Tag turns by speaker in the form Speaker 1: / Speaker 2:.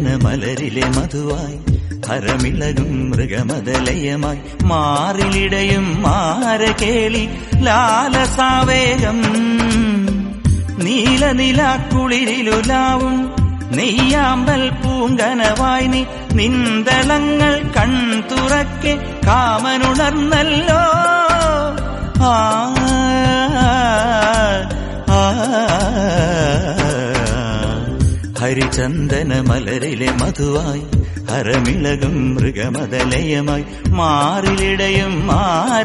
Speaker 1: ഹരിചന്ദന മലരിലെ മധുവായി ഹരമിളകും മൃഗമതലയമായി മാറിലിടയും മാരകേളി ലാലസാവേഗം നീലനിലാക്കുളിരിലുലാവും നെയ്യാമ്പൽ പൂങ്കനവായി നീ നിന്തളങ്ങൾ കൺ തുറക്കെ കാമനുണർന്നല്ലോ ആ ആ, ഹരിചന്ദന മലരിലെ മധുവായി ഹരമിളകും മൃഗമതലയമായി മാറിലിടയും മാ